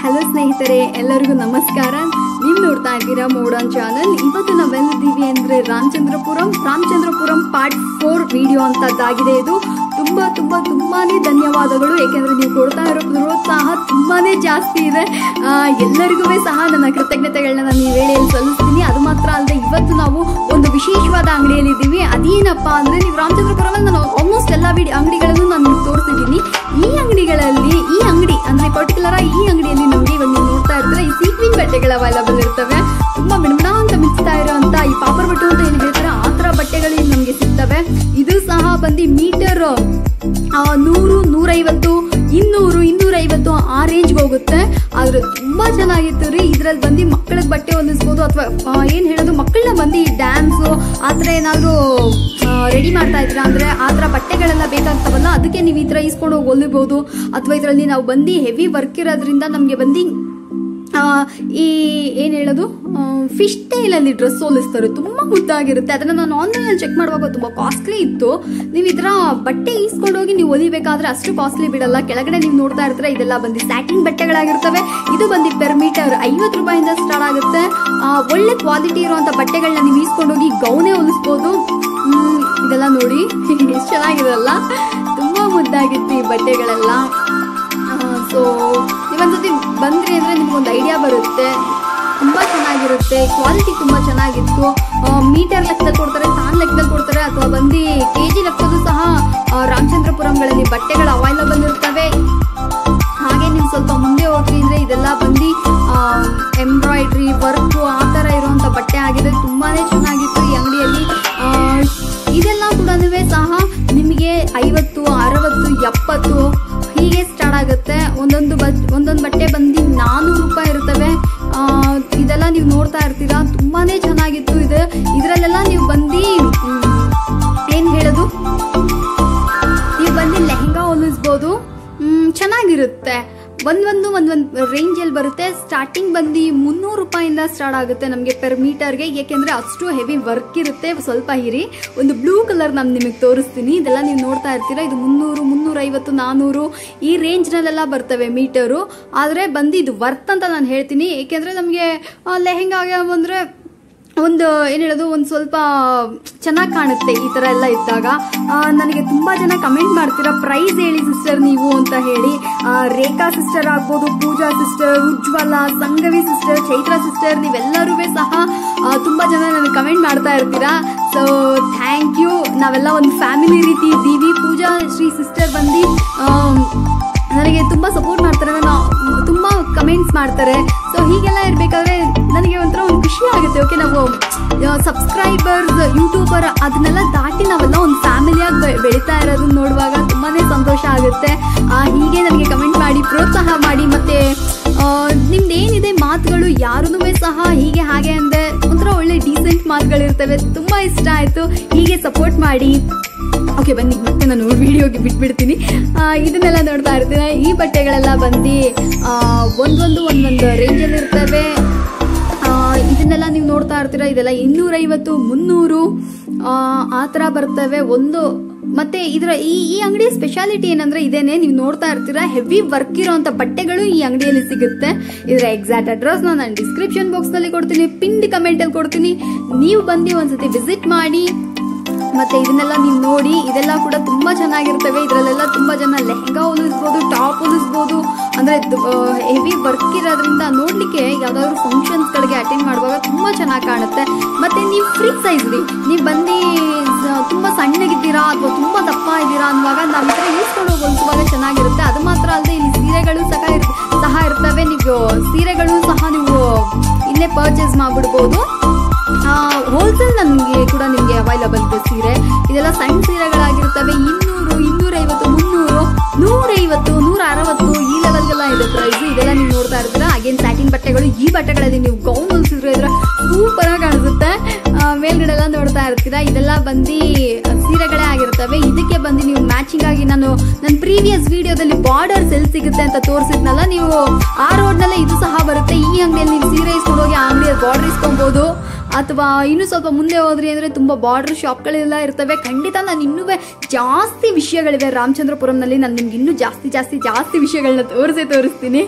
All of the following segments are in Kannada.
ಹಲೋ ಸ್ನೇಹಿತರೆ ಎಲ್ಲರಿಗೂ ನಮಸ್ಕಾರ ನೀವು ನೋಡ್ತಾ ಇದ್ದೀರಾ ಮೋಡನ್ ಚಾನಲ್ ಇವತ್ತು ನಾವೆಲ್ಲಿದ್ದೀವಿ ಅಂದ್ರೆ Ramachandrapuram Ramachandrapuram part four video ಅಂತದ್ದಾಗಿದೆ ಇದು ತುಂಬಾ ತುಂಬಾ ತುಂಬಾನೇ ಧನ್ಯವಾದಗಳು ಯಾಕೆಂದ್ರೆ ನೀವು ಕೊಡ್ತಾ ಇರೋ ಪ್ರೋತ್ಸಾಹ ತುಂಬಾನೇ ಜಾಸ್ತಿ ಇದೆ ಆ, ಎಲ್ಲರಿಗೂ ಸಹ ನನ್ನ ಕೃತಜ್ಞತೆಗಳನ್ನ ನಾನು ಈ ವೇಳೆಯಲ್ಲಿ ಸಲ್ಲಿಸ್ತೀನಿ ಅದು ಮಾತ್ರ ಅಲ್ಲದೆ ಇವತ್ತು ನಾವು ಒಂದು ವಿಶೇಷವಾದ ಅಂಗಡಿಯಲ್ಲಿ ಇದ್ದೀವಿ ಅದೇನಪ್ಪ ಅಂದ್ರೆ ನೀವು ರಾಮಚಂದ್ರಪುರಮಲ್ಲಿ ನಾನು ಆಲ್ಮೋಸ್ಟ್ ಎಲ್ಲ ವಿಡಿಯೋ ಅಂಗಡಿಗಳನ್ನು ನಾನು ನಿಮ್ಗೆ ತೋರಿಸಿದ್ದೀನಿ ಈ ಅಂಗಡಿಗಳಲ್ಲಿ ಈ ಅಂಗಡಿ ಅಂದ್ರೆ ಪರ್ಟಿಕ್ಯುಲರ್ ಈ ಅಂಗಡಿಯಲ್ಲಿ ನಮಗೆ ಇವಾಗ ನೀವು ನೋಡ್ತಾ ಇರ್ತಾರೆ ಈ ಸೀಕ್ವಿನ್ ಬಟ್ಟೆಗಳು ಅವೈಲಬಲ್ ಇರ್ತವೆ ತುಂಬಾ ಮಿಣ್ಮಣ ಅಂತ ಮಿಚ್ತಾ ಇರೋಂತ ಈ ಪಾಪರ್ ಬಟ್ಟೆ ಅಂತ ಏನು ಹೇಳ್ತಾರೆ ಆ ತರ ಬಟ್ಟೆಗಳು ಇಲ್ಲಿ ನಮಗೆ ಸಿಗ್ತವೆ ಇದು ಸಹ ಬಂದು ಮೀಟರ್ ನೂರು ನೂರೈವತ್ತು ಇನ್ನೂರು ಇನ್ನೂರೈವತ್ತು ಆ ರೇಂಜ್ಗೆ ಹೋಗುತ್ತೆ ಆದ್ರೆ ತುಂಬಾ ಚೆನ್ನಾಗಿತ್ತು ರೀ ಇದ್ರಲ್ಲಿ ಬಂದು ಮಕ್ಕಳಿಗೆ ಬಟ್ಟೆ ಹೊಲಿಸ್ಬೋದು ಅಥವಾ ಏನ್ ಹೇಳೋದು ಮಕ್ಕಳನ್ನ ಬಂದು ಡ್ಯಾನ್ಸು ಆ ಥರ ಏನಾದ್ರು ರೆಡಿ ಮಾಡ್ತಾ ಇದ್ರ ಅಂದ್ರೆ ಆ ಥರ ಬಟ್ಟೆಗಳೆಲ್ಲ ಬೇಕಾಗ್ತಾವಲ್ಲ ಅದಕ್ಕೆ ನೀವು ಈ ಥರ ಇಸ್ಕೊಂಡು ಹೋಗಿ ಹೊಲಿಬೋದು ಅಥವಾ ಇದರಲ್ಲಿ ನಾವು ಬಂದು ಹೆವಿ ವರ್ಕ್ ಇರೋದ್ರಿಂದ ನಮಗೆ ಬಂದು ಆ, ಈ ಏನ್ ಹೇಳೋದು ಫಿಶ್ ಟೈಲ್ ಅಲ್ಲಿ ಡ್ರೆಸ್ ಹೋಲಿಸ್ತಾರೆ ತುಂಬಾ ಮುದ್ದಾಗಿರುತ್ತೆ ಅದನ್ನ ನಾನು ಆನ್ಲೈನ್ ಅಲ್ಲಿ ಚೆಕ್ ಮಾಡುವಾಗ ತುಂಬಾ ಕಾಸ್ಟ್ಲಿ ಇತ್ತು ನೀವು ಇದರ ಬಟ್ಟೆ ಈಸ್ಕೊಂಡು ಹೋಗಿ ನೀವು ಹೊಲಿಬೇಕಾದ್ರೆ ಅಷ್ಟು ಕಾಸ್ಟ್ಲಿ ಬಿಡಲ್ಲ ಕೆಳಗಡೆ ನೀವು ನೋಡ್ತಾ ಇರ್ತಾರೆ ಇದೆಲ್ಲ ಬಂದು ಸ್ಯಾಟಿನ್ ಬಟ್ಟೆಗಳಾಗಿರ್ತವೆ ಇದು ಬಂದು ಪರ್ ಮೀಟರ್ ಐವತ್ತು ರೂಪಾಯಿಂದ ಸ್ಟಾರ್ಟ್ ಆಗುತ್ತೆ ಆ, ಒಳ್ಳೆ ಕ್ವಾಲಿಟಿ ಇರುವಂತ ಬಟ್ಟೆಗಳನ್ನ ನೀವು ಈಸ್ಕೊಂಡು ಹೋಗಿ ಗೌನೆ ಹೊಲಿಸ್ಬೋದು ಹ್ಮ್, ಇದೆಲ್ಲ ನೋಡಿ ಎಷ್ಟು ಚೆನ್ನಾಗಿರಲ್ಲ ತುಂಬಾ ಮುದ್ದಾಗಿತ್ತು ಈ ಬಟ್ಟೆಗಳೆಲ್ಲ ಸೊ ನೀವೊಂದ್ಸತಿ ಬಂದ್ರಿ ಅಂದ್ರೆ ನಿಮ್ಗೊಂದು ಐಡಿಯಾ ಬರುತ್ತೆ ತುಂಬಾ ಚೆನ್ನಾಗಿರುತ್ತೆ ಕ್ವಾಲಿಟಿ ತುಂಬಾ ಚೆನ್ನಾಗಿತ್ತು ಮೀಟರ್ ಲೆಕ್ಕದಲ್ಲಿ ಕೊಡ್ತಾರೆ ತಾನ್ ಲೆಕ್ಕದಲ್ಲಿ ಕೊಡ್ತಾರೆ ಅಥವಾ ಬಂದು ಕೆ ಜಿ ಲೆಕ್ಕದ್ದು ಸಹ ಆ, ರಾಮಚಂದ್ರಪುರಂಗಳಲ್ಲಿ ಬಟ್ಟೆಗಳು ಅವೈಲಬಲ್ ಇರ್ತವೆ ಹಾಗೆ ನೀವು ಸ್ವಲ್ಪ ಮುಂದೆ ಹೋದ್ರಿ ಅಂದ್ರೆ ಇದೆಲ್ಲ ಬಂದು ಎಂಬ್ರಾಯ್ಡ್ರಿ ವರ್ಕ್ ಆ ಥರ ಇರುವಂತ ಬಟ್ಟೆ ಆಗಿದೆ ತುಂಬಾನೇ ಚೆನ್ನಾಗಿತ್ತು ಈ ಅಂಗಡಿಯಲ್ಲಿ ಆ, ಇದೆಲ್ಲ ಕೂಡ ಸಹ ನಿಮಗೆ ಐವತ್ತು ಅರವತ್ತು ಎಪ್ಪತ್ತು ಹೀಗೆ ಸ್ಟಾರ್ಟ್ ಆಗುತ್ತೆ ಒಂದೊಂದು ಬಟ್ ಒಂದೊಂದು ಬಟ್ಟೆ ಬಂದು ನಾನ್ನೂರು ರೂಪಾಯಿ ಇರ್ತವೆ ಆ, ಇದೆಲ್ಲ ನೀವು ನೋಡ್ತಾ ಇರ್ತೀರಾ ತುಂಬಾನೇ ಚೆನ್ನಾಗಿತ್ತು ಇದು ಇದರಲ್ಲೆಲ್ಲ ನೀವು ಬಂದು ಏನು ಹೇಳೋದು ನೀವು ಬಂದು ಲೆಹಂಗಾ ಹೊಲಿಸ್ಬೋದು ಮ್, ಚೆನ್ನಾಗಿರುತ್ತೆ ಒಂದೊಂದು ಒಂದೊಂದು ರೇಂಜಲ್ಲಿ ಬರುತ್ತೆ ಸ್ಟಾರ್ಟಿಂಗ್ ಬಂದು ಮುನ್ನೂರು ರೂಪಾಯಿಂದ ಸ್ಟಾರ್ಟ್ ಆಗುತ್ತೆ ನಮಗೆ ಪರ್ ಮೀಟರ್ಗೆ ಏಕೆಂದರೆ ಅಷ್ಟು ಹೆವಿ ವರ್ಕ್ ಇರುತ್ತೆ ಸ್ವಲ್ಪ ಇರಿ ಒಂದು ಬ್ಲೂ ಕಲರ್ ನಾನು ನಿಮಗೆ ತೋರಿಸ್ತೀನಿ ಇದೆಲ್ಲ ನೀವು ನೋಡ್ತಾ ಇರ್ತೀರಾ ಇದು ಮುನ್ನೂರು ಮುನ್ನೂರೈವತ್ತು ನಾನ್ನೂರು ಈ ರೇಂಜ್ನಲ್ಲೆಲ್ಲ ಬರ್ತವೆ ಮೀಟರು ಆದರೆ ಬಂದು ಇದು ವರ್ತ್ ಅಂತ ನಾನು ಹೇಳ್ತೀನಿ ಏಕೆಂದರೆ ನಮಗೆ ಲೆಹೆಂಗಾಗೆ ಬಂದರೆ ಒಂದು ಏನು ಹೇಳೋದು ಒಂದು ಸ್ವಲ್ಪ ಚೆನ್ನಾಗಿ ಕಾಣುತ್ತೆ ಈ ಥರ ಎಲ್ಲ ಇದ್ದಾಗ ಆ, ನನಗೆ ತುಂಬ ಜನ ಕಮೆಂಟ್ ಮಾಡ್ತೀರಾ ಪ್ರೈಸ್ ಹೇಳಿ ಸಿಸ್ಟರ್ ನೀವು ಅಂತ ಹೇಳಿ ಆ, ರೇಖಾ ಸಿಸ್ಟರ್ ಆಗ್ಬೋದು Pooja sister Ujwala Sangavi sister Chaitra sister ನೀವೆಲ್ಲರೂ ಸಹ ಆ, ತುಂಬ ಜನ ನನಗೆ ಕಮೆಂಟ್ ಮಾಡ್ತಾ ಇರ್ತೀರಾ ಸೊ ಥ್ಯಾಂಕ್ ಯು ನಾವೆಲ್ಲ ಒಂದು ಫ್ಯಾಮಿಲಿ ರೀತಿ ಇದ್ದೀವಿ ಪೂಜಾ ಶ್ರೀ ಸಿಸ್ಟರ್ ಬಂದು ನನಗೆ ತುಂಬ ಸಪೋರ್ಟ್ ಮಾಡ್ತಾರೆ ನಾನು ತುಂಬ ಕಮೆಂಟ್ಸ್ ಮಾಡ್ತಾರೆ ಸೊ ಹೀಗೆಲ್ಲ ಇರಬೇಕಾದ್ರೆ ನನಗೆ ಒಂಥರ ಒಂದು ಖುಷಿ ಆಗುತ್ತೆ ಓಕೆ ನಾವು ಸಬ್ಸ್ಕ್ರೈಬರ್ಸ್ ಯೂಟ್ಯೂಬರ್ ಅದನ್ನೆಲ್ಲ ದಾಟಿ ನಾವೆಲ್ಲ ಒಂದು ಫ್ಯಾಮಿಲಿಯಾಗಿ ಬೆ- ಬೆಳೀತಾ ಇರೋದನ್ನ ನೋಡುವಾಗ ತುಂಬಾ ಸಂತೋಷ ಆಗುತ್ತೆ ಆ, ಹೀಗೆ ನನಗೆ ಕಮೆಂಟ್ ಮಾಡಿ ಪ್ರೋತ್ಸಾಹ ಮಾಡಿ ಮತ್ತೆ ನಿಮ್ದು ಏನಿದೆ ಮಾತುಗಳು ಯಾರೂ ಸಹ ಹೀಗೆ ಹಾಗೆ ಅಂದರೆ ಒಂಥರ ಒಳ್ಳೆ ಡೀಸೆಂಟ್ ಮಾತುಗಳಿರ್ತವೆ ತುಂಬ ಇಷ್ಟ ಆಯಿತು ಹೀಗೆ ಸಪೋರ್ಟ್ ಮಾಡಿ ಓಕೆ ಬನ್ನಿ ಮತ್ತೆ ನಾನು ವಿಡಿಯೋಗೆ ಬಿಟ್ಬಿಡ್ತೀನಿ ಆ, ಇದನ್ನೆಲ್ಲ ನೋಡ್ತಾ ಇರ್ತೀನಿ ಈ ಬಟ್ಟೆಗಳೆಲ್ಲ ಬಂದು ಆ, ಒಂದೊಂದು ಒಂದೊಂದು ರೇಂಜಲ್ಲಿ ಇರ್ತವೆ ಆ, ಇದನ್ನೆಲ್ಲ ನೀವು ನೋಡ್ತಾ ಇರ್ತೀರಾ ಇದೆಲ್ಲ ಇನ್ನೂರೈವತ್ತು ಮುನ್ನೂರು ಆ, ಆ ಥರ ಬರ್ತವೆ ಒಂದು ಮತ್ತೆ ಇದರ ಈ ಈ ಅಂಗಡಿಯ ಸ್ಪೆಷಾಲಿಟಿ ಏನಂದ್ರೆ ಇದೇನೆ ನೀವು ನೋಡ್ತಾ ಇರ್ತೀರಾ ಹೆವಿ ವರ್ಕ್ ಇರೋಂಥ ಬಟ್ಟೆಗಳು ಈ ಅಂಗಡಿಯಲ್ಲಿ ಸಿಗುತ್ತೆ ಇದರ ಎಕ್ಸಾಕ್ಟ್ ಅಡ್ರೆಸ್ ನಾನು ಡಿಸ್ಕ್ರಿಪ್ಷನ್ ಬಾಕ್ಸ್ ನಲ್ಲಿ ಕೊಡ್ತೀನಿ ಪಿಂಡ್ ಕಮೆಂಟ್ ಅಲ್ಲಿ ಕೊಡ್ತೀನಿ ನೀವು ಬಂದು ಒಂದ್ಸತಿ ವಿಸಿಟ್ ಮಾಡಿ ಮತ್ತೆ ಇದನ್ನೆಲ್ಲ ನೀವು ನೋಡಿ ಇದೆಲ್ಲ ಕೂಡ ತುಂಬಾ ಚೆನ್ನಾಗಿರ್ತವೆ ಇದರಲ್ಲೆಲ್ಲ ತುಂಬಾ ಜನ ಲೆಹಂಗಾ ಹೊಲಿಸ್ಬೋದು ಟಾಪ್ ಹೊಲಿಸ್ಬೋದು ಅಂದ್ರೆ ಹೆವಿ ವರ್ಕ್ ಇರೋದ್ರಿಂದ ನೋಡ್ಲಿಕ್ಕೆ ಯಾವ್ದಾದ್ರು ಫಂಕ್ಷನ್ಸ್ ಗಳಿಗೆ ಅಟೆಂಡ್ ಮಾಡುವಾಗ ತುಂಬಾ ಚೆನ್ನಾಗಿ ಕಾಣುತ್ತೆ ಮತ್ತೆ ನೀವು ಫ್ರೀ ಸೈಜ್ ರೀ ನೀವು ಬಂದು ಸ- ತುಂಬಾ ಸಣ್ಣಗಿದ್ದೀರಾ ಅಥವಾ ತುಂಬಾ ದಪ್ಪ ಇದ್ದೀರಾ ಅನ್ನುವಾಗ ನಾವು ಈ ಥರ ಯೂಸ್ಕೊಂಡು ಹೊಲಿಸುವಾಗ ಚೆನ್ನಾಗಿರುತ್ತೆ ಅದು ಮಾತ್ರ ಅಲ್ಲದೆ ಇಲ್ಲಿ ಸೀರೆಗಳು ಸಹ ಇರ್- ಸಹ ಇರ್ತವೆ ನೀವು ಸೀರೆಗಳು ಸಹ ನೀವು ಇಲ್ಲೇ ಪರ್ಚೇಸ್ ಮಾಡ್ಬಿಡ್ಬೋದು ಹೋಲ್ಸೇಲ್ ನನಗೆ ಕೂಡ ನಿಮಗೆ ಅವೈಲಬಲ್ ಇದೆ ಸೀರೆ ಇದೆಲ್ಲ ಸಣ್ಣ ಸೀರೆಗಳಾಗಿರ್ತವೆ ಇನ್ನೂರು ಇನ್ನೂರೈವತ್ತು ಮುನ್ನೂರು ನೂರೈವತ್ತು ನೂರ ಅರವತ್ತು ಈ ಲೆವೆಲ್ಗೆಲ್ಲ ಇದೆ ಪ್ರೈಸ್ ಇದೆಲ್ಲ ನೀವು ನೋಡ್ತಾ ಇರ್ತೀರಾ ಅಗೇನ್ ಸ್ಯಾಟಿನ್ ಬಟ್ಟೆಗಳು ಈ ಬಟ್ಟೆಗಳಲ್ಲಿ ನೀವು ಗೌನ್ ಹೊಲಿಸಿದ್ರೆ ಇದ್ರೆ ಸೂಪರ್ ಆಗಿ ಕಾಣಿಸುತ್ತೆ ಆ, ಮೇಲ್ಗಡೆ ಎಲ್ಲ ನೋಡ್ತಾ ಇರ್ತೀರಾ ಇದೆಲ್ಲ ಬಂದು ಸೀರೆಗಳೇ ಆಗಿರ್ತವೆ ಇದಕ್ಕೆ ಬಂದು ನೀವು ಮ್ಯಾಚಿಂಗ್ ಆಗಿ ನಾನು ನನ್ನ ಪ್ರೀವಿಯಸ್ ವಿಡಿಯೋದಲ್ಲಿ ಬಾರ್ಡರ್ಸ್ ಎಲ್ಲಿ ಸಿಗುತ್ತೆ ಅಂತ ತೋರಿಸಿದ್ನಲ್ಲ ನೀವು ಆ ರೋಡ್ನಲ್ಲೇ ಇದು ಸಹ ಬರುತ್ತೆ ಈ ಅಂಗಡಿಯಲ್ಲಿ ನೀವು ಸೀರೆ ಇಸ್ಕೊಂಡು ಹೋಗಿ ಆ ಅಂಗಡಿಯಲ್ಲಿ ಬಾರ್ಡರ್ ಇಸ್ಕೊಬೋದು ಅಥವಾ ಇನ್ನೂ ಸ್ವಲ್ಪ ಮುಂದೆ ಹೋದ್ರಿ ಅಂದರೆ ತುಂಬ ಬಾರ್ಡರ್ ಶಾಪ್ಗಳೆಲ್ಲ ಇರ್ತವೆ ಖಂಡಿತ ನಾನು ಇನ್ನೂ ಜಾಸ್ತಿ ವಿಷಯಗಳಿವೆ ರಾಮಚಂದ್ರಪುರಂನಲ್ಲಿ ನಾನು ನಿಮ್ಗೆ ಇನ್ನೂ ಜಾಸ್ತಿ ಜಾಸ್ತಿ ಜಾಸ್ತಿ ವಿಷಯಗಳನ್ನ ತೋರಿಸೇ ತೋರಿಸ್ತೀನಿ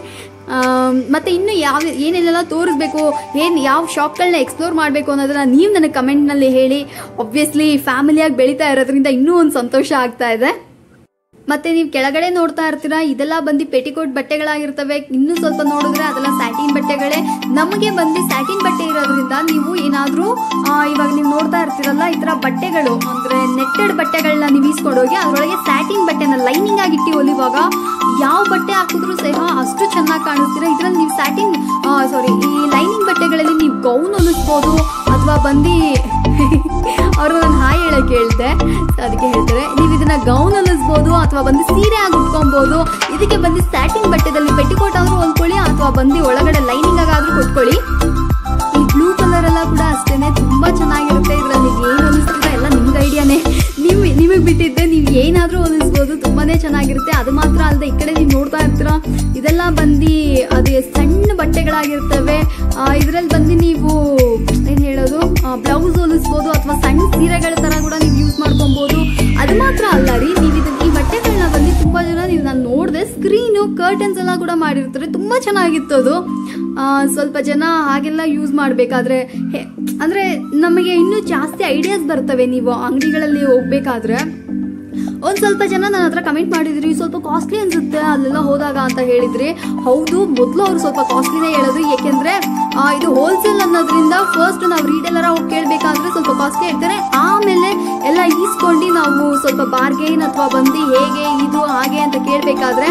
ಮತ್ತು ಇನ್ನು ಯಾವ ಏನೇನೆಲ್ಲ ತೋರಿಸ್ಬೇಕು ಏನು ಯಾವ ಶಾಪ್ಗಳನ್ನ ಎಕ್ಸ್ಪ್ಲೋರ್ ಮಾಡಬೇಕು ಅನ್ನೋದನ್ನ ನೀವು ನನಗೆ ಕಮೆಂಟ್ನಲ್ಲಿ ಹೇಳಿ ಒಬ್ವಿಯಸ್ಲಿ ಫ್ಯಾಮಿಲಿಯಾಗಿ ಬೆಳೀತಾ ಇರೋದ್ರಿಂದ ಇನ್ನೂ ಒಂದು ಸಂತೋಷ ಆಗ್ತಾ ಇದೆ ಮತ್ತೆ ನೀವು ಕೆಳಗಡೆ ನೋಡ್ತಾ ಇರ್ತೀರಾ ಇದೆಲ್ಲ ಬಂದು ಪೆಟಿಕೋಟ್ ಬಟ್ಟೆಗಳಾಗಿರ್ತವೆ ಇನ್ನು ಸ್ವಲ್ಪ ನೋಡಿದ್ರೆ ಅದೆಲ್ಲ ಸ್ಯಾಟಿನ್ ಬಟ್ಟೆಗಳೇ ನಮಗೆ ಬಂದು ಸ್ಯಾಟಿನ್ ಬಟ್ಟೆ ಇರೋದ್ರಿಂದ ನೀವು ಏನಾದರೂ ಇವಾಗ ನೀವು ನೋಡ್ತಾ ಇರ್ತೀರಲ್ಲ ಈ ಥರ ಬಟ್ಟೆಗಳು ಅಂದ್ರೆ ನೆಟ್ಟೆಡ್ ಬಟ್ಟೆಗಳನ್ನ ನೀವು ಈಸ್ಕೊಂಡೋಗಿ ಅದರೊಳಗೆ ಸ್ಯಾಟಿನ್ ಬಟ್ಟೆನ ಲೈನಿಂಗ್ ಆಗಿಟ್ಟು ಹೊಲಿವಾಗ ಯಾವ ಬಟ್ಟೆ ಹಾಕಿದ್ರು ಸಹ ಅಷ್ಟು ಚೆನ್ನಾಗಿ ಕಾಣಿಸ್ತೀರ ಇದ್ರಲ್ಲಿ ನೀವು ಸ್ಯಾಟಿನ್ ಸಾರಿ ಈ ಲೈನಿಂಗ್ ಬಟ್ಟೆಗಳಲ್ಲಿ ನೀವು ಗೌನ್ ಹೊಲಿಸ್ಬೋದು ಅಥವಾ ಬಂದು ಅವರು ನಾನು ಹಾಯ್ ಹೇಳಕ್ ಹೇಳ್ದೆ So ಅದಕ್ಕೆ ಹೇಳ್ತಾರೆ ನೀವು ಇದನ್ನ ಗೌನ್ ಹೊಲಿಸ್ಬೋದು ಅಥವಾ ಬಂದು ಸೀರೆ ಆಗಿ ಉಟ್ಕೊಬೋದು ಇದಕ್ಕೆ ಬಂದು ಸ್ಯಾಟಿನ್ ಬಟ್ಟೆದಲ್ಲಿ ಪೆಟ್ಟಿಕೋಟ್ ಆದ್ರೂ ಹೊಲ್ಕೊಳ್ಳಿ ಅಥವಾ ಬಂದು ಒಳಗಡೆ ಲೈನಿಂಗ್ ಆಗಾದ್ರೂ ಕೊಟ್ಕೊಳ್ಳಿ ಈ ಬ್ಲೂ ಕಲರ್ ಎಲ್ಲ ಕೂಡ ಅಷ್ಟೇನೆ ತುಂಬಾ ಚೆನ್ನಾಗಿರುತ್ತೆ ಇದ್ರಲ್ಲಿ ನೀವು ಏನು ಹೊಲಿಸ್ತೀರಾ ಎಲ್ಲ ನಿಮ್ಗೆ ಐಡಿಯಾನೇ ನಿಮ್ ನಿಮಗೆ ಬಿಟ್ಟಿದ್ದೆ ನೀವು ಏನಾದ್ರೂ ಹೊಲಿಸ್ಬೋದು ತುಂಬಾನೇ ಚೆನ್ನಾಗಿರುತ್ತೆ ಅದು ಮಾತ್ರ ಅಲ್ಲದೆ ಈ ಕಡೆ ನೀವು ನೋಡ್ತಾ ಇರ್ತೀರಾ ಇದೆಲ್ಲ ಬಂದು ಅದೇ ಸಣ್ಣ ಬಟ್ಟೆಗಳಾಗಿರ್ತವೆ ಇದರಲ್ಲಿ ಬಂದು ನೀವು ಏನ್ ಹೇಳೋದು ಬ್ಲೌಸ್ ಹೊಲಿಸ್ಬೋದು ಅಥವಾ ಸಣ್ಣ ಸೀರೆಗಳ ತರ ಕೂಡ ನೀವು ಯೂಸ್ ಮಾಡ್ಕೊಬಹುದು ಅದು ಮಾತ್ರ ಅಲ್ಲ ರೀ ನೀವು ಇದು ಈ ಬಟ್ಟೆಗಳನ್ನ ಬಂದು ತುಂಬಾ ಜನ ನೀವು ನಾನು ನೋಡಿದೆ ಸ್ಕ್ರೀನು ಕರ್ಟನ್ಸ್ ಎಲ್ಲ ಕೂಡ ಮಾಡಿರ್ತಾರೆ ತುಂಬಾ ಚೆನ್ನಾಗಿತ್ತು ಅದು ಆ, ಸ್ವಲ್ಪ ಜನ ಹಾಗೆಲ್ಲ ಯೂಸ್ ಮಾಡಬೇಕಾದ್ರೆ ಅಂದ್ರೆ ನಮಗೆ ಇನ್ನೂ ಜಾಸ್ತಿ ಐಡಿಯಾಸ್ ಬರ್ತವೆ ನೀವು ಅಂಗಡಿಗಳಲ್ಲಿ ಹೋಗ್ಬೇಕಾದ್ರೆ ಒಂದ್ ಸ್ವಲ್ಪ ಜನ ನನ್ನ ಹತ್ರ ಕಮೆಂಟ್ ಮಾಡಿದ್ರಿ ಸ್ವಲ್ಪ ಕಾಸ್ಟ್ಲಿ ಅನ್ಸುತ್ತೆ ಅಲ್ಲೆಲ್ಲ ಹೋದಾಗ ಅಂತ ಹೇಳಿದ್ರಿ ಹೌದು ಮೊದಲು ಅವ್ರು ಸ್ವಲ್ಪ ಕಾಸ್ಟ್ಲಿನೇ ಹೇಳೋದು ಏಕೆಂದ್ರೆ ಆ, ಇದು ಹೋಲ್ಸೇಲ್ ಅನ್ನೋದ್ರಿಂದ ಫಸ್ಟ್ ನಾವು ರೀಟೇಲರ ಹೋಗಿ ಕೇಳಬೇಕಾದ್ರೆ ಸ್ವಲ್ಪ ಕಾಸ್ಟ್ಲಿ ಹೇಳ್ತಾರೆ ಆಮೇಲೆ ಎಲ್ಲ ಈಸ್ಕೊಂಡು ನಾವು ಸ್ವಲ್ಪ ಬಾರ್ಗೇನ್ ಅಥವಾ ಬಂದು ಹೇಗೆ ಇದು ಹಾಗೆ ಅಂತ ಕೇಳಬೇಕಾದ್ರೆ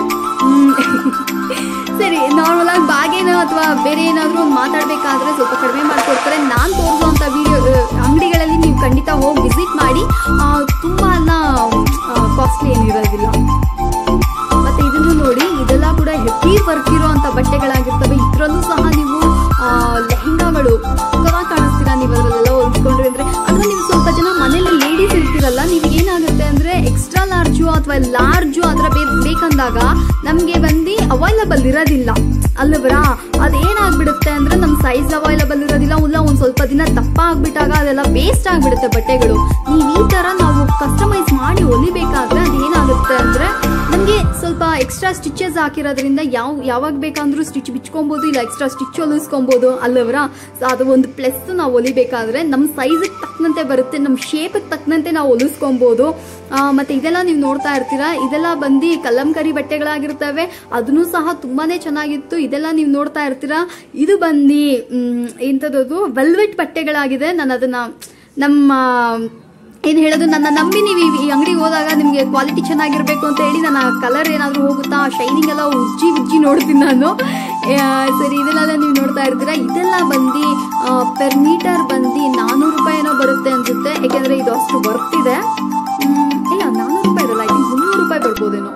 ಸರಿ ನಾರ್ಮಲ್ ಆಗಿ ಬಾಗೇನು ಅಥವಾ ಬೇರೆ ಏನಾದರೂ ಒಂದು ಮಾತಾಡಬೇಕಾದ್ರೆ ಸ್ವಲ್ಪ ಕಡಿಮೆ ಮಾಡಿಕೊಡ್ತಾರೆ ನಾನು ತೋರಿಸುವಂಥ ವಿಡಿಯೋ ಅಂಗಡಿಗಳಲ್ಲಿ ನೀವು ಖಂಡಿತ ಹೋಗಿ ವಿಸಿಟ್ ಮಾಡಿ ಆ, ತುಂಬಾ ಎಲ್ಲ ಕಾಸ್ಟ್ಲಿ ಏನಿರೋದಿಲ್ಲ ಮತ್ತೆ ಇದನ್ನು ನೋಡಿ ಇದೆಲ್ಲ ಕೂಡ ಹೆವಿ ವರ್ಕ್ ಇರುವಂತ ಬಟ್ಟೆಗಳಾಗಿರ್ತವೆ ಇದ್ರಲ್ಲೂ ಸಹ ನೀವು ಆ, ಲೆಹಂಗಾಗಳು ಸೂಪರಾಗಿ ಕಾಣಿಸ್ತೀರಾ ನೀವು ಅದರಲ್ಲೆಲ್ಲ ಹೊಲ್ಸ್ಕೊಂಡ್ರಿ ಅಂದ್ರೆ ಅಥವಾ ನೀವು ಸ್ವಲ್ಪ ಜನ ಮನೇಲಿ ಲೇಡೀಸ್ ಇರ್ತೀರಲ್ಲ ನೀವು ಏನಾಗುತ್ತೆ ಅಂದ್ರೆ ಎಕ್ಸ್ಟ್ರಾ ಲಾರ್ಜು ಅಥವಾ ಲಾರ್ಜು ಅದರ ಬೇಕಂದಾಗ ನಮಗೆ ಬಂದು ಅವೈಲಬಲ್ ಇರೋದಿಲ್ಲ ಅಲ್ಲವರಾ ಅದೇನಾಗ್ಬಿಡುತ್ತೆ ಅಂದ್ರೆ ನಮ್ಮ ಸೈಜ್ ಅವೈಲಬಲ್ ಇರೋದಿಲ್ಲ ಇಲ್ಲ ಒಂದ್ ಸ್ವಲ್ಪ ದಿನ ದಪ್ಪ ಆಗ್ಬಿಟ್ಟಾಗ ಅದೆಲ್ಲ ವೇಸ್ಟ್ ಆಗ್ಬಿಡುತ್ತೆ ಬಟ್ಟೆಗಳು ನೀವು ಈ ತರ ನಾವು ಕಸ್ಟಮೈಸ್ ಮಾಡಿ ಹೊಲಿಬೇಕಾದ್ರೆ ಅದೇನಾಗುತ್ತೆ ಅಂದ್ರೆ ನಮಗೆ ಸ್ವಲ್ಪ ಎಕ್ಸ್ಟ್ರಾ ಸ್ಟಿಚಸ್ ಹಾಕಿರೋದ್ರಿಂದ ಯಾವ ಯಾವಾಗ ಬೇಕಂದ್ರೂ ಸ್ಟಿಚ್ ಬಿಚ್ಕೊಬೋದು ಇಲ್ಲ ಎಕ್ಸ್ಟ್ರಾ ಸ್ಟಿಚ್ ಹೊಲಿಸ್ಕೊಬೋದು ಅಲ್ಲವರ ಸೊ ಅದು ಒಂದು ಪ್ಲಸ್ ನಾವು ಹೊಲಿಬೇಕಾದ್ರೆ ನಮ್ಮ ಸೈಜಿಗೆ ತಕ್ಕನಂತೆ ಬರುತ್ತೆ ನಮ್ಮ ಶೇಪಿಗೆ ತಕ್ಕನಂತೆ ನಾವು ಹೊಲಿಸ್ಕೊಬೋದು ಆ, ಮತ್ತೆ ಇದೆಲ್ಲ ನೀವು ನೋಡ್ತಾ ಇರ್ತೀರಾ ಇದೆಲ್ಲ ಬಂದು ಕಲ್ಲಂಕರಿ ಬಟ್ಟೆಗಳಾಗಿರ್ತವೆ ಅದನ್ನು ಸಹ ತುಂಬಾನೇ ಚೆನ್ನಾಗಿತ್ತು ಇದೆಲ್ಲ ನೀವು ನೋಡ್ತಾ ಇರ್ತೀರಾ ಇದು ಬಂದು ಎಂಥದ್ದು ವೆಲ್ವೆಟ್ ಬಟ್ಟೆಗಳಾಗಿದೆ ನಾನು ಅದನ್ನ ನಮ್ಮ ಏನು ಹೇಳೋದು ನನ್ನ ನಂಬಿ ನೀವು ಈ- ಈ ಅಂಗಡಿಗೆ ಹೋದಾಗ ನಿಮಗೆ ಕ್ವಾಲಿಟಿ ಚೆನ್ನಾಗಿರ್ಬೇಕು ಅಂತ ಹೇಳಿ ನನ್ನ ಕಲರ್ ಏನಾದರೂ ಹೋಗುತ್ತಾ ಶೈನಿಂಗ್ ಎಲ್ಲ ಉಜ್ಜಿ ಉಜ್ಜಿ ನೋಡ್ತೀನಿ ನಾನು ಆ, ಸರಿ ಇದೆಲ್ಲ ನೀವು ನೋಡ್ತಾ ಇರ್ತೀರಾ ಇದೆಲ್ಲ ಬಂದು ಪರ್ ಮೀಟರ್ ಬಂದು ನಾನ್ನೂರು ರೂಪಾಯಿನೋ ಬರುತ್ತೆ ಅನ್ಸುತ್ತೆ ಯಾಕೆಂದ್ರೆ ಇದು ಅಷ್ಟು ಬರ್ತಿದೆ ಹ್ಮ್, ಇಲ್ಲ ನಾನ್ನೂರು ರೂಪಾಯಿ ಇರಲ್ಲ ಐ ಥಿಂಕ್ ಮುನ್ನೂರು ರೂಪಾಯಿ ಬರ್ಬೋದೇನೋ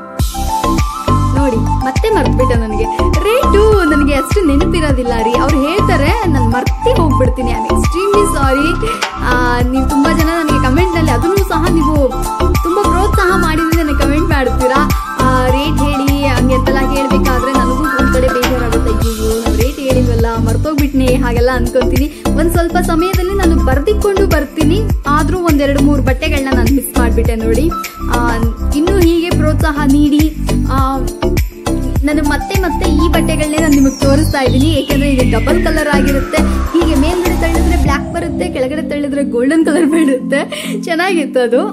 ನೋಡಿ ಮತ್ತೆ ಮರ್ತ್ಬಿಟ್ಟೆ ನನಗೆ ರೇಟು ನನಗೆ ಅಷ್ಟು ನೆನಪಿರೋದಿಲ್ಲ ರೀ ಅವ್ರು ಹೇಳ್ತಾರೆ ನಾನು ಮರ್ತಿ ಹೋಗ್ಬಿಡ್ತೀನಿ ಐ ಎಕ್ಸ್ಟ್ರೀಮ್ಲಿ ಸಾರಿ ನೀವು ತುಂಬ ಜನ ನನಗೆ ಕಮೆಂಟ್ನಲ್ಲಿ ಅದನ್ನು ಸಹ ನೀವು ತುಂಬ ಪ್ರೋತ್ಸಾಹ ಮಾಡಿದ್ರೆ ನನಗೆ ಕಮೆಂಟ್ ಮಾಡ್ತೀರಾ ರೇಟ್ ಹೇಳಿ ಹಂಗೆ ಅಂತೆಲ್ಲ ಹೇಳಬೇಕಾದ್ರೆ ನನಗೂ ಒಂದು ಕಡೆ ಬೇಜಾರಾಗುತ್ತೆ ಅಯ್ಯೋ ನಾವು ರೇಟ್ ಹೇಳಿಲ್ವಲ್ಲ ಮರ್ತೋಗ್ಬಿಟ್ನಿ ಹಾಗೆಲ್ಲ ಅನ್ಕೊಂತೀನಿ ಒಂದು ಸ್ವಲ್ಪ ಸಮಯದಲ್ಲಿ ನಾನು ಬರ್ದಿಕೊಂಡು ಬರ್ತೀನಿ ಆದರೂ ಒಂದೆರಡು ಮೂರು ಬಟ್ಟೆಗಳನ್ನ ನಾನು ಮಿಸ್ ಮಾಡಿಬಿಟ್ಟೆ ನೋಡಿ ಆ, ಇನ್ನೂ ಹೀಗೆ ಪ್ರೋತ್ಸಾಹ ನೀಡಿ ಆ, ನಾನು ಮತ್ತೆ ಮತ್ತೆ ಈ ಬಟ್ಟೆಗಳನ್ನೇ ನಾನು ನಿಮಗೆ ತೋರಿಸ್ತಾ ಇದ್ದೀನಿ ಏಕೆಂದ್ರೆ ಇದು ಡಬಲ್ ಕಲರ್ ಆಗಿರುತ್ತೆ ಹೀಗೆ ಮೇಲ್ಗಡೆ ತಳ್ಳಿದ್ರೆ ಬ್ಲ್ಯಾಕ್ ಬರುತ್ತೆ ಕೆಳಗಡೆ ತಳ್ಳಿದ್ರೆ ಗೋಲ್ಡನ್ ಕಲರ್ ಬೀಳುತ್ತೆ ಚೆನ್ನಾಗಿತ್ತು ಅದು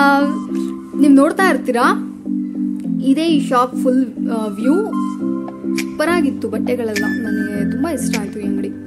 ನೀವು ನೋಡ್ತಾ ಇರ್ತೀರಾ ಇದೇ ಈ ಶಾಪ್ ಫುಲ್ ವ್ಯೂ ಸೂಪರ್ ಆಗಿತ್ತು ಬಟ್ಟೆಗಳೆಲ್ಲ ನನಗೆ ತುಂಬಾ ಇಷ್ಟ ಆಯ್ತು ಈ ಅಂಗಡಿ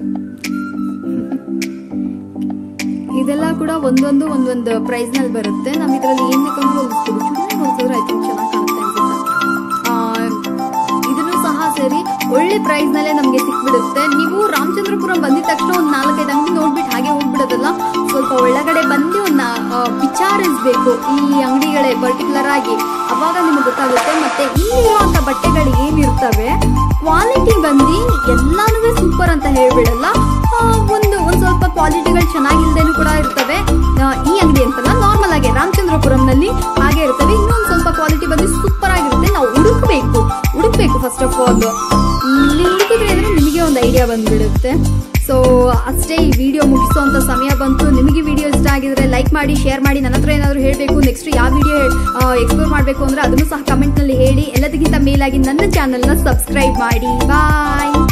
ಇದೆಲ್ಲ ಕೂಡ ಒಂದೊಂದು ಒಂದೊಂದು ಪ್ರೈಸ್ ನಲ್ಲಿ ಬರುತ್ತೆ ನಾವು ಇದರಲ್ಲಿ ಏನ್ ಬೇಕಂದ್ರೂ ಹೊಲಿಸ್ಬೋದು ಚೂಡಿದಾರ್ ಹೊಲಿಸಿದ್ರೆ ಆಯ್ತು ಚೆನ್ನಾಗಿ ಕಾಣುತ್ತೆ ಅನ್ಸುತ್ತೆ ಆ, ಇದನ್ನು ಸಹ ಸೇರಿ ಒಳ್ಳೆ ಪ್ರೈಸ್ ನಲ್ಲೇ ನಮಗೆ ಸಿಕ್ಬಿಡುತ್ತೆ ನೀವು ರಾಮಚಂದ್ರಪುರಂ ಬಂದಿದ ತಕ್ಷಣ ಒಂದು ನಾಲ್ಕೈದು ಅಂಗಡಿ ನೋಡ್ಬಿಟ್ಟು ಹಾಗೆ ಹೋಗ್ಬಿಡೋದಲ್ಲ ಸ್ವಲ್ಪ ಒಳಗಡೆ ಬಂದು ಒಂದು ವಿಚಾರಿಸ್ಬೇಕು ಈ ಅಂಗಡಿಗಳೇ ಪರ್ಟಿಕ್ಯುಲರ್ ಆಗಿ ಅವಾಗ ನಿಮಗೆ ಗೊತ್ತಾಗುತ್ತೆ ಮತ್ತೆ ಇಲ್ಲಿರುವಂತ ಬಟ್ಟೆಗಳು ಏನಿರ್ತವೆ ಕ್ವಾಲಿಟಿ ಬಂದು ಎಲ್ಲಾನು ಸೂಪರ್ ಅಂತ ಹೇಳ್ಬಿಡಲ್ಲ ಆ, ಒಂದು ಒಂದ್ ಸ್ವಲ್ಪ ಕ್ವಾಲಿಟಿಗಳು ಚೆನ್ನಾಗಿಲ್ದೇನು ಕೂಡ ಇರ್ತವೆ ಆ, ಈ ಅಂಗಡಿ ಅಂತಲ್ಲ ನಾರ್ಮಲ್ ಆಗಿ ರಾಮಚಂದ್ರಪುರಂನಲ್ಲಿ ಹಾಗೆ ಇರ್ತವೆ ಇನ್ನೊಂದು ಸ್ವಲ್ಪ ಕ್ವಾಲಿಟಿ ಬಂದು ಸೂಪರ್ ಆಗಿರುತ್ತೆ ನಾವು ಹುಡುಕ್ಬೇಕು ಹುಡುಕ್ಬೇಕು ಫಸ್ಟ್ ಆಫ್ ಆಲ್ ಇಲ್ಲಿ ಹುಡುಕಿದ್ರೆ ಅಂದ್ರೆ ನಿಮಗೆ ಒಂದು ಐಡಿಯಾ ಬಂದ್ಬಿಡುತ್ತೆ ಸೊ ಅಷ್ಟೇ ಈ ವಿಡಿಯೋ ಮುಗಿಸೋಂಥ ಸಮಯ ಬಂತು ನಿಮಗೆ ವಿಡಿಯೋ ಇಷ್ಟ ಆಗಿದ್ರೆ ಲೈಕ್ ಮಾಡಿ ಶೇರ್ ಮಾಡಿ ನನ್ನ ಹತ್ರ ಏನಾದರೂ ಹೇಳಬೇಕು ನೆಕ್ಸ್ಟ್ ಯಾವ ವಿಡಿಯೋ ಎಕ್ಸ್ಪ್ಲೋರ್ ಮಾಡಬೇಕು ಅಂದರೆ ಅದನ್ನು ಸಹ ಕಮೆಂಟ್ನಲ್ಲಿ ಹೇಳಿ ಎಲ್ಲದಕ್ಕಿಂತ ಮೇಲಾಗಿ ನನ್ನ ಚಾನಲ್ನ ಸಬ್ಸ್ಕ್ರೈಬ್ ಮಾಡಿ ಬಾಯ್